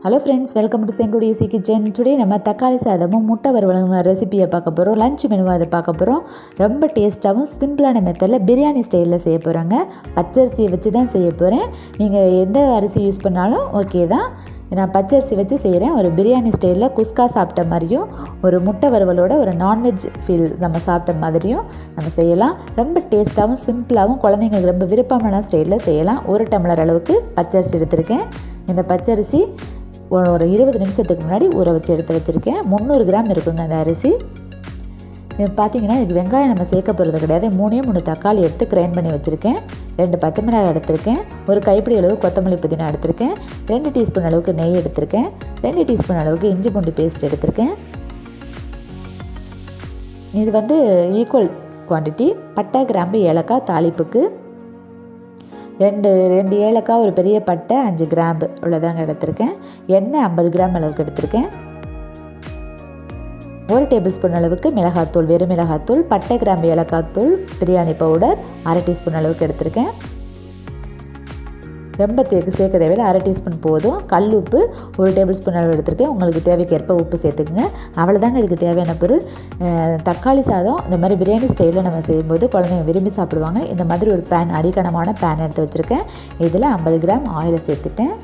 hello friends welcome to Sengudi easy kitchen today நம்ம தக்காளி சாதமும் முட்டை வறுவலும் ரெசிபியை பார்க்க போகிறோம் லஞ்ச் மெனுவாக அதை பார்க்க போகிறோம் ரொம்ப டேஸ்ட்டாகவும் சிம்பிளான மெத்தடில் பிரியாணி ஸ்டைலில் செய்ய போகிறாங்க பச்சரிசியை வச்சு தான் செய்ய போகிறேன் நீங்கள் எந்த அரிசி யூஸ் பண்ணாலும் ஓகே தான் நான் பச்சரிசி வச்சு செய்கிறேன் ஒரு பிரியாணி ஸ்டைலில் குஸ்கா சாப்பிட்ட மாதிரியும் ஒரு முட்டை வறுவலோட ஒரு நான்வெஜ் ஃபீல் நம்ம சாப்பிட்ட மாதிரியும் நம்ம செய்யலாம் ரொம்ப டேஸ்ட்டாகவும் சிம்பிளாகவும் குழந்தைங்களுக்கு ரொம்ப விருப்பமான ஸ்டைலில் செய்யலாம் ஒரு டம்ளர் அளவுக்கு பச்சரிசி எடுத்திருக்கேன் இந்த பச்சரிசி ஒரு ஒரு இருபது நிமிஷத்துக்கு முன்னாடி ஊற வச்சு எடுத்து வச்சுருக்கேன் முந்நூறு கிராம் இருக்குங்க அந்த அரிசி இது பார்த்தீங்கன்னா இதுக்கு வெங்காயம் நம்ம சேர்க்க போகிறது கிடையாது மூணே மூணு தக்காளி எடுத்து கிரைண்ட் பண்ணி வச்சுருக்கேன் ரெண்டு பச்சை மிளகாய் எடுத்திருக்கேன் ஒரு கைப்பிடி அளவு கொத்தமல்லி புதினா எடுத்திருக்கேன் ரெண்டு டீஸ்பூன் அளவுக்கு நெய் எடுத்திருக்கேன் ரெண்டு டீஸ்பூன் அளவுக்கு இஞ்சி பூண்டு பேஸ்ட் எடுத்திருக்கேன் இது வந்து ஈக்குவல் குவான்டிட்டி பட்டை கிராம்பு ஏலக்காய் தாளிப்புக்கு ரெண்டு ரெண்டு ஏலக்காய் ஒரு பெரிய பட்டை அஞ்சு கிராம்பு இவ்வளோதாங்க எடுத்திருக்கேன் எண்ணெய் ஐம்பது கிராம் அளவுக்கு எடுத்திருக்கேன் ஒரு டேபிள் ஸ்பூன் அளவுக்கு மிளகாத்தூள் வெறும் மிளகாத்தூள் பட்டை கிராம்பு ஏலக்காய்த்தூள் பிரியாணி பவுடர் அரை டீஸ்பூன் அளவுக்கு எடுத்திருக்கேன் ரொம்ப தேக்கு சேர்க்க தேவையில்லை அரை டீஸ்பூன் போதும் கல் உப்பு ஒரு டேபிள் ஸ்பூன் அளவு எடுத்திருக்கேன் உங்களுக்கு தேவைக்கேற்ப உப்பு சேர்த்துக்குங்க அவ்வளோதாங்க இதுக்கு தேவையான பொருள் தக்காளி சாதம் இந்த மாதிரி பிரியாணி ஸ்டைலில் நம்ம செய்யும்போது குழந்தைங்க விரும்பி சாப்பிடுவாங்க இந்த மாதிரி ஒரு பேன் அடிக்கணமான பேன் எடுத்து வச்சுருக்கேன் இதில் ஐம்பது கிராம் ஆயிலை சேர்த்துட்டேன்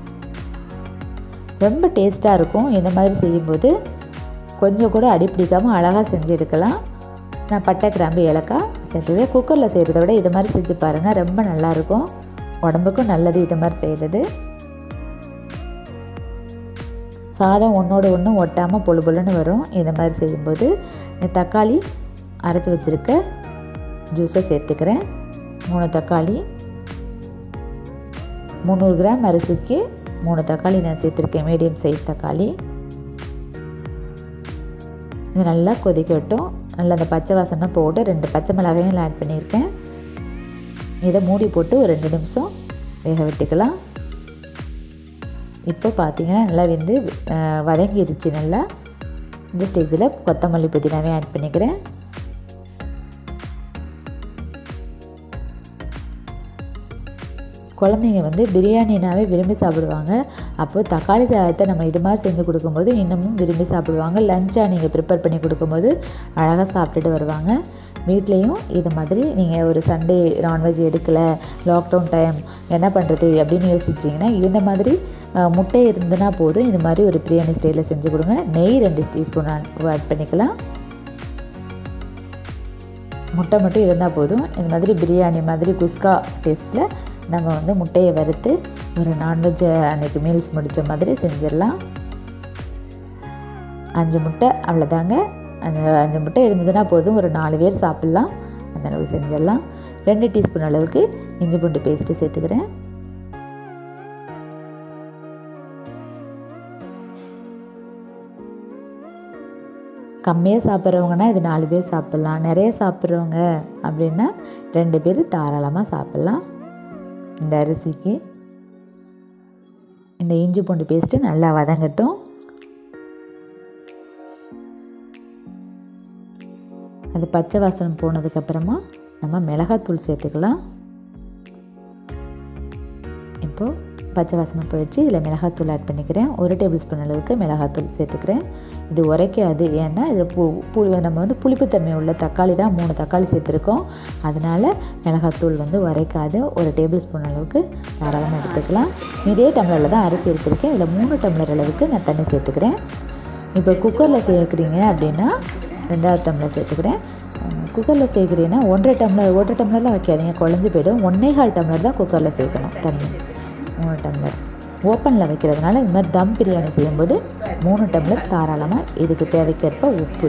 ரொம்ப டேஸ்ட்டாக இருக்கும் இந்த மாதிரி செய்யும்போது கொஞ்சம் கூட அடி பிடிக்காமல் அழகாக செஞ்சு எடுக்கலாம் நான் பட்டை கிராம்பு ஏலக்காய் சேர்த்துது குக்கரில் செய்கிறத விட இது மாதிரி செஞ்சு பாருங்கள் ரொம்ப நல்லாயிருக்கும் உடம்புக்கும் நல்லது இது மாதிரி செய்கிறது சாதம் ஒன்றோடு ஒன்று ஒட்டாமல் பொழு பொழுன்னு வரும் இந்த மாதிரி செய்யும்போது தக்காளி அரைச்சி வச்சுருக்க ஜூஸை சேர்த்துக்கிறேன் மூணு தக்காளி முந்நூறு கிராம் அரிசிக்கு மூணு தக்காளி நான் சேர்த்துருக்கேன் மீடியம் சைஸ் தக்காளி இது நல்லா கொதிக்கட்டும் நல்லா அந்த பச்சை வாசனை போட்டு ரெண்டு பச்சை மிளகாயும் ஆட் பண்ணியிருக்கேன் இதை மூடி போட்டு ஒரு ரெண்டு நிமிஷம் வேக விட்டுக்கலாம் இப்போ பார்த்தீங்கன்னா நல்லா வெந்து வதங்கிடுச்சு நல்லா இந்த ஸ்டேஜில் கொத்தமல்லி புதினாவே ஆட் பண்ணிக்கிறேன் குழந்தைங்க வந்து பிரியாணினாவே விரும்பி சாப்பிடுவாங்க அப்போது தக்காளி சாதத்தை நம்ம இது மாதிரி செஞ்சு கொடுக்கும்போது இன்னமும் விரும்பி சாப்பிடுவாங்க லஞ்சாக நீங்கள் ப்ரிப்பேர் பண்ணி கொடுக்கும்போது அழகாக சாப்பிட்டுட்டு வருவாங்க வீட்லேயும் இது மாதிரி நீங்கள் ஒரு சண்டே நான்வெஜ் எடுக்கலை லாக்டவுன் டைம் என்ன பண்ணுறது அப்படின்னு யோசிச்சிங்கன்னா இந்த மாதிரி முட்டை இருந்ததுன்னா போதும் இது மாதிரி ஒரு பிரியாணி ஸ்டைலில் செஞ்சு கொடுங்க நெய் ரெண்டு டீஸ்பூன் ஆட் பண்ணிக்கலாம் முட்டை மட்டும் இருந்தால் போதும் இந்த மாதிரி பிரியாணி மாதிரி குஸ்கா டேஸ்ட்டில் நம்ம வந்து முட்டையை வறுத்து ஒரு நான்வெஜ் அன்றைக்கி மீல்ஸ் முடித்த மாதிரி செஞ்சிடலாம் அஞ்சு முட்டை அவ்வளோதாங்க அந்த அஞ்சு முட்டை இருந்ததுன்னா போதும் ஒரு நாலு பேர் சாப்பிட்லாம் அந்த அளவுக்கு செஞ்சிடலாம் ரெண்டு டீஸ்பூன் அளவுக்கு இஞ்சி பூண்டு பேஸ்ட்டு சேர்த்துக்கிறேன் கம்மியாக சாப்பிட்றவங்கன்னா இது நாலு பேர் சாப்பிட்லாம் நிறைய சாப்பிட்றவங்க அப்படின்னா ரெண்டு பேர் தாராளமாக சாப்பிட்லாம் இந்த அரிசிக்கு இந்த இஞ்சி பூண்டு பேஸ்ட்டு நல்லா வதங்கட்டும் அது பச்சை வாசனம் போனதுக்கப்புறமா நம்ம மிளகாத்தூள் சேர்த்துக்கலாம் இப்போது பச்சை வாசனம் போயிடுச்சு இதில் மிளகாத்தூள் ஆட் பண்ணிக்கிறேன் ஒரு டேபிள் ஸ்பூன் அளவுக்கு மிளகாத்தூள் சேர்த்துக்கிறேன் இது உரைக்காது ஏன்னா இது பு பு நம்ம வந்து புளிப்புத்தன்மை உள்ள தக்காளி தான் மூணு தக்காளி சேர்த்துருக்கோம் அதனால் மிளகாத்தூள் வந்து உரைக்காது ஒரு டேபிள் ஸ்பூன் அளவுக்கு தாராளமாக எடுத்துக்கலாம் இதே டம்ளரில் தான் அரிசி எடுத்துருக்கேன் இதில் மூணு டம்ளர் அளவுக்கு நான் தண்ணி சேர்த்துக்கிறேன் இப்போ குக்கரில் சேர்க்குறீங்க அப்படின்னா ரெண்டாவது டம்ளர் சேர்த்துக்கிறேன் குக்கரில் சேர்க்குறீங்கன்னா ஒன்றரை டம்ளர் ஒன்றரை டம்ளர்லாம் வைக்காதீங்க குழஞ்சி போய்டும் ஒன்றே கால் டம்ளர் தான் குக்கரில் சேர்க்கணும் தண்ணி மூணு டம்ளர் ஓப்பனில் வைக்கிறதுனால இந்த மாதிரி தம் பிரியாணி செய்யும்போது மூணு டம்ளர் தாராளமாக இதுக்கு தேவைக்கேற்ப உப்பு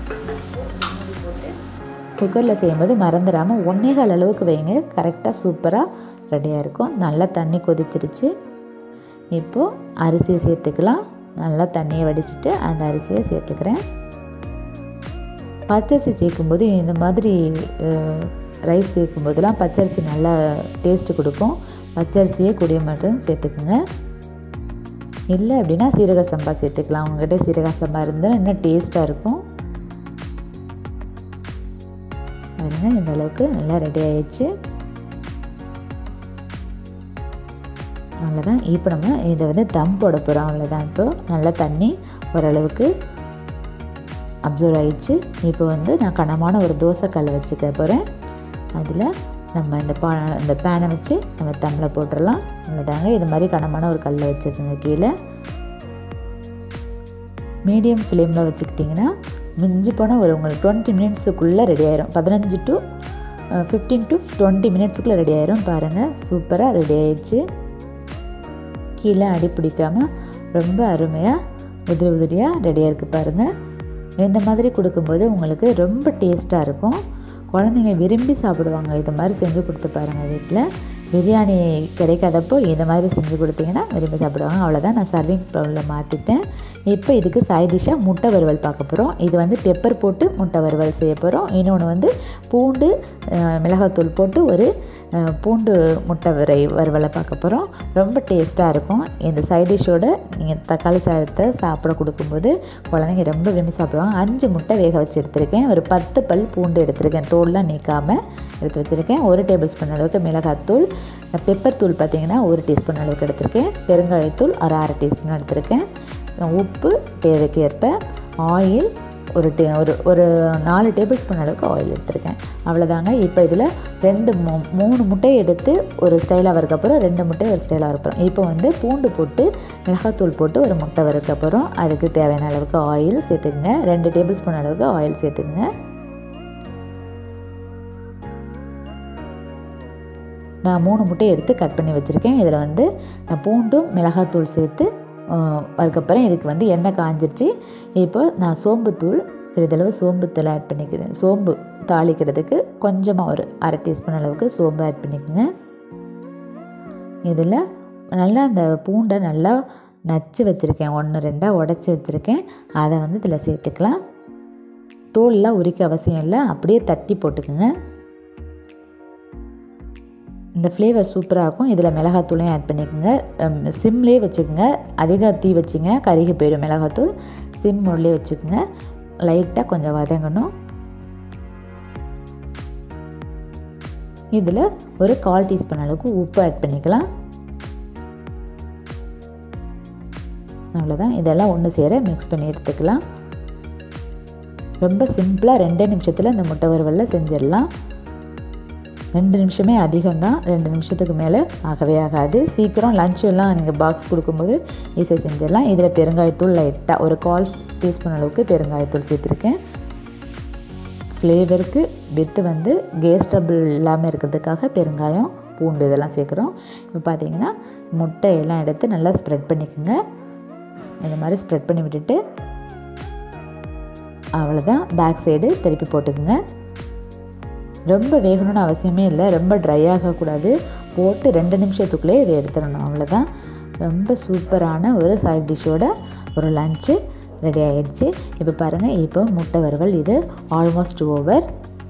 குக்கரில் செய்யும்போது மறந்துடாமல் ஒன்றே கால் அளவுக்கு வைங்க கரெக்டாக சூப்பராக ரெடியாக இருக்கும் நல்லா தண்ணி கொதிச்சிருச்சு இப்போது அரிசியை சேர்த்துக்கலாம் நல்லா தண்ணியை வடிச்சிட்டு அந்த அரிசியை சேர்த்துக்கிறேன் பச்சரிசி சேர்க்கும்போது இந்த மாதிரி ரைஸ் சேர்க்கும்போதெல்லாம் பச்சரிசி நல்லா டேஸ்ட்டு கொடுக்கும் பச்சரிசியே குடிய மட்டும் சேர்த்துக்குங்க இல்லை அப்படின்னா சீரக சம்பா சேர்த்துக்கலாம் உங்கள்கிட்ட சீரக சம்பா இருந்தால் இன்னும் டேஸ்ட்டாக இருக்கும் பாருங்கள் இந்த அளவுக்கு நல்லா ரெடி ஆயிடுச்சு அவ்வளோதான் இப்போ நம்ம இதை வந்து தம் போட போகிறோம் அவ்வளோதான் இப்போ நல்லா தண்ணி ஓரளவுக்கு அப்சர்வ் ஆயிடுச்சு இப்போ வந்து நான் கனமான ஒரு தோசைக்கல் வச்சுக்க போகிறேன் அதில் நம்ம இந்த பா இந்த பேனை வச்சு நம்ம தம்மில் போட்டுடலாம் அவ்வளோதாங்க இது மாதிரி கனமான ஒரு கல்லை வச்சுக்கோங்க கீழே மீடியம் ஃப்ளேமில் வச்சுக்கிட்டிங்கன்னா மிஞ்சி போனால் ஒரு உங்களுக்கு டுவெண்ட்டி மினிட்ஸுக்குள்ளே ரெடி ஆயிரும் பதினஞ்சு டு ஃபிஃப்டீன் டு டுவெண்ட்டி மினிட்ஸுக்குள்ளே ரெடி ஆயிரும் பாருங்கள் சூப்பராக ரெடி ஆயிடுச்சு கீழே அடி பிடிக்காமல் ரொம்ப அருமையாக உதிரி உதிரியாக ரெடியாக இருக்குது பாருங்கள் இந்த மாதிரி கொடுக்கும்போது உங்களுக்கு ரொம்ப டேஸ்ட்டாக இருக்கும் குழந்தைங்க விரும்பி சாப்பிடுவாங்க இது மாதிரி செஞ்சு கொடுத்து பாருங்கள் வீட்டில் பிரியாணி கிடைக்காதப்போ இந்த மாதிரி செஞ்சு கொடுத்தீங்கன்னா விரும்பி சாப்பிடுவாங்க அவ்வளோதான் நான் சர்விங் பவுலில் மாற்றிட்டேன் இப்போ இதுக்கு சைட் டிஷ்ஷாக முட்டை வறுவல் பார்க்க போகிறோம் இது வந்து பெப்பர் போட்டு முட்டை வறுவல் செய்ய போகிறோம் இன்னொன்று வந்து பூண்டு அஹ், மிளகாத்தூள் போட்டு ஒரு அஹ், பூண்டு முட்டை வரை வறுவலை பார்க்க போகிறோம் ரொம்ப டேஸ்ட்டாக இருக்கும் இந்த சைட் டிஷ்ஷோட நீங்கள் தக்காளி சாதத்தை சாப்பிட கொடுக்கும்போது குழந்தைங்க ரொம்ப விரும்பி சாப்பிடுவாங்க அஞ்சு முட்டை வேக வச்சு எடுத்திருக்கேன் ஒரு பத்து பல் பூண்டு எடுத்திருக்கேன் தோல்லாம் நீக்காமல் எடுத்து வச்சுருக்கேன் ஒரு டேபிள் ஸ்பூன் அளவுக்கு மிளகாத்தூள் பெப்பர் தூள் பார்த்தீங்கன்னா ஒரு டீஸ்பூன் அளவுக்கு எடுத்திருக்கேன் பெருங்காயத்தூள் ஒரு அரை டீஸ்பூன் எடுத்திருக்கேன் உப்பு தேவைக்கு ஏற்ப ஆயில் ஒரு டே ஒரு ஒரு நாலு டேபிள் ஸ்பூன் அளவுக்கு ஆயில் எடுத்திருக்கேன் அவ்வளோதாங்க இப்போ இதில் ரெண்டு மூ மூணு முட்டையை எடுத்து ஒரு ஸ்டைலாக வறுக்கப்புறம் ரெண்டு முட்டையை ஒரு ஸ்டைலாக வறுப்போம் இப்போ வந்து பூண்டு போட்டு மிளகாத்தூள் போட்டு ஒரு முட்டை வறுக்கப்புறம் அதுக்கு தேவையான அளவுக்கு ஆயில் சேர்த்துக்குங்க ரெண்டு டேபிள் ஸ்பூன் அளவுக்கு ஆயில் சேர்த்துக்குங்க நான் மூணு முட்டையை எடுத்து கட் பண்ணி வச்சுருக்கேன் இதில் வந்து நான் பூண்டும் மிளகாத்தூள் சேர்த்து அதுக்கப்புறம் இதுக்கு வந்து எண்ணெய் காஞ்சிருச்சு இப்போ நான் சோம்புத்தூள் சிறிதளவு சோம்புத்தூள் ஆட் பண்ணிக்கிறேன் சோம்பு தாளிக்கிறதுக்கு கொஞ்சமாக ஒரு அரை டீஸ்பூன் அளவுக்கு சோம்பு ஆட் பண்ணிக்கோங்க இதில் நல்லா அந்த பூண்டை நல்லா நச்சு வச்சுருக்கேன் ஒன்று ரெண்டாக உடச்சி வச்சுருக்கேன் அதை வந்து இதில் சேர்த்துக்கலாம் தோல்லாம் உரிக்க அவசியம் இல்லை அப்படியே தட்டி போட்டுக்குங்க இந்த ஃப்ளேவர் சூப்பராக இருக்கும் இதில் மிளகாத்தூளையும் ஆட் பண்ணிக்கோங்க சிம்லேயே வச்சுக்கோங்க அதிக தீ வச்சிங்க கருகி போயிடும் மிளகாத்தூள் சிம் மோட்லேயே வச்சுக்கோங்க லைட்டாக கொஞ்சம் வதங்கணும் இதில் ஒரு கால் டீஸ்பூன் அளவுக்கு உப்பு ஆட் பண்ணிக்கலாம் அவ்வளோதான் இதெல்லாம் ஒன்று சேர மிக்ஸ் பண்ணி எடுத்துக்கலாம் ரொம்ப சிம்பிளாக ரெண்டே நிமிஷத்தில் இந்த முட்டை வறுவலில் செஞ்சிடலாம் ரெண்டு நிமிஷமே அதிகம்தான் ரெண்டு நிமிஷத்துக்கு மேலே ஆகவே ஆகாது சீக்கிரம் லஞ்ச் எல்லாம் நீங்கள் பாக்ஸ் கொடுக்கும்போது ஈஸியாக செஞ்சிடலாம் இதில் பெருங்காயத்தூள் லைட்டாக ஒரு கால் டீஸ்பூன் அளவுக்கு பெருங்காயத்தூள் சேர்த்துருக்கேன் ஃப்ளேவருக்கு வித்து வந்து கேஸ் ட்ரபிள் இல்லாமல் இருக்கிறதுக்காக பெருங்காயம் பூண்டு இதெல்லாம் சேர்க்குறோம் இப்போ பார்த்தீங்கன்னா முட்டை எல்லாம் எடுத்து நல்லா ஸ்ப்ரெட் பண்ணிக்கோங்க இந்த மாதிரி ஸ்ப்ரெட் பண்ணி விட்டுட்டு அவ்வளோதான் பேக் சைடு திருப்பி போட்டுக்குங்க ரொம்ப வேகணும்னு அவசியமே இல்லை ரொம்ப ட்ரை ஆகக்கூடாது போட்டு ரெண்டு நிமிஷத்துக்குள்ளே இதை எடுத்துடணும் அவ்வளோதான் ரொம்ப சூப்பரான ஒரு சைட் டிஷ்ஷோட ஒரு லஞ்சு ரெடி ஆகிடுச்சு இப்போ பாருங்கள் இப்போ முட்டை வறுவல் இது ஆல்மோஸ்ட் ஓவர்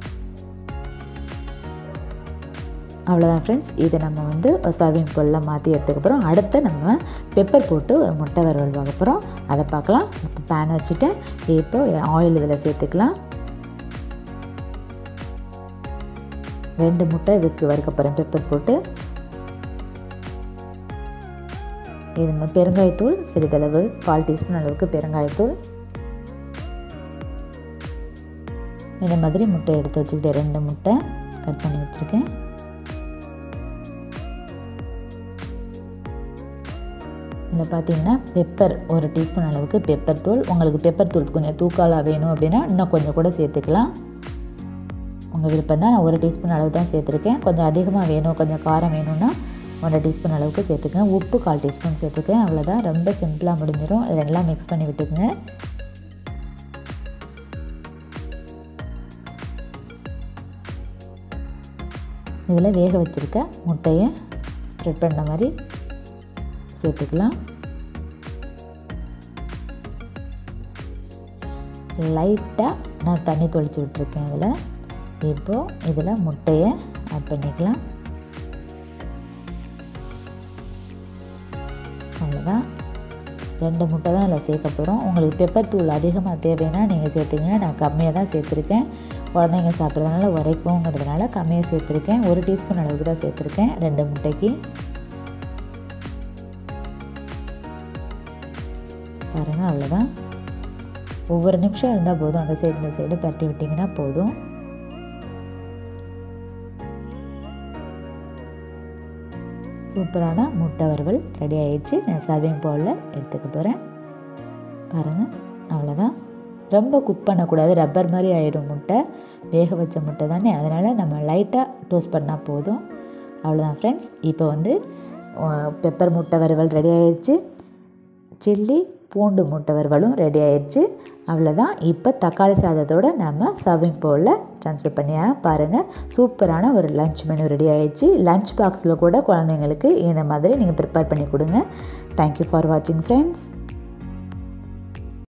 அவ்வளோதான் ஃப்ரெண்ட்ஸ் இதை நம்ம வந்து சர்விங் பொருளில் மாற்றி எடுத்துக்கப்புறம் அடுத்து நம்ம பெப்பர் போட்டு ஒரு முட்டை வறுவல் பார்க்க போகிறோம் அதை பார்க்கலாம் பேன் வச்சுட்டேன் இப்போ ஆயில் இதில் சேர்த்துக்கலாம் ரெண்டு முட்டை இதுக்கு வறுக்க போகிறேன் பெப்பர் போட்டு இது பெருங்காயத்தூள் சிறிதளவு கால் டீஸ்பூன் அளவுக்கு பெருங்காயத்தூள் இந்த மாதிரி முட்டை எடுத்து வச்சுக்கிட்டேன் ரெண்டு முட்டை கட் பண்ணி வச்சுருக்கேன் இதில் பார்த்தீங்கன்னா பெப்பர் ஒரு டீஸ்பூன் அளவுக்கு பெப்பர் தூள் உங்களுக்கு பெப்பர் தூள் கொஞ்சம் தூக்காலாக வேணும் அப்படின்னா இன்னும் கொஞ்சம் கூட சேர்த்துக்கலாம் உங்கள் விருப்பம் தான் நான் ஒரு டீஸ்பூன் அளவு தான் சேர்த்துருக்கேன் கொஞ்சம் அதிகமாக வேணும் கொஞ்சம் காரம் வேணும்னா ஒன்றரை டீஸ்பூன் அளவுக்கு சேர்த்துக்கேன் உப்பு கால் டீஸ்பூன் சேர்த்துக்கேன் அவ்வளோதான் ரொம்ப சிம்பிளாக முடிஞ்சிடும் இது ரெண்டெல்லாம் மிக்ஸ் பண்ணி விட்டுக்குங்க இதில் வேக வச்சுருக்க முட்டையை ஸ்ப்ரெட் பண்ண மாதிரி சேர்த்துக்கலாம் லைட்டாக நான் தண்ணி தொளிச்சு விட்டுருக்கேன் இதில் இப்போது இதில் முட்டையை ஆட் பண்ணிக்கலாம் அவ்வளோதான் ரெண்டு முட்டை தான் இதில் சேர்க்க போகிறோம் உங்களுக்கு பெப்பர் தூள் அதிகமாக தேவைன்னா நீங்கள் சேர்த்துங்க நான் கம்மியாக தான் சேர்த்துருக்கேன் குழந்தைங்க சாப்பிட்றதுனால உரைக்குங்கிறதுனால கம்மியாக சேர்த்துருக்கேன் ஒரு டீஸ்பூன் அளவுக்கு தான் சேர்த்துருக்கேன் ரெண்டு முட்டைக்கு பாருங்கள் அவ்வளோதான் ஒவ்வொரு நிமிஷம் இருந்தால் போதும் அந்த சைடு இந்த சைடு பரட்டி விட்டிங்கன்னா போதும் சூப்பரான முட்டை வறுவல் ரெடி ஆயிடுச்சு நான் சர்விங் பவுலில் எடுத்துக்க போகிறேன் பாருங்கள் அவ்வளோதான் ரொம்ப குக் பண்ணக்கூடாது ரப்பர் மாதிரி ஆகிடும் முட்டை வேக வச்ச முட்டை தானே அதனால் நம்ம லைட்டாக டோஸ்ட் பண்ணால் போதும் அவ்வளோதான் ஃப்ரெண்ட்ஸ் இப்போ வந்து பெப்பர் முட்டை வறுவல் ரெடி ஆயிடுச்சு சில்லி பூண்டு முட்டை வறுவலும் ரெடி ஆயிடுச்சு அவ்வளோதான் இப்போ தக்காளி சாதத்தோடு நம்ம சர்விங் பவுலில் ட்ரான்ஸ்ஃபர் பண்ணியா பாருங்கள் சூப்பரான ஒரு லஞ்ச் மெனு ரெடி ஆயிடுச்சு லஞ்ச் பாக்ஸில் கூட குழந்தைங்களுக்கு இந்த மாதிரி நீங்கள் ப்ரிப்பேர் பண்ணி கொடுங்க தேங்க்யூ ஃபார் வாட்சிங் ஃப்ரெண்ட்ஸ்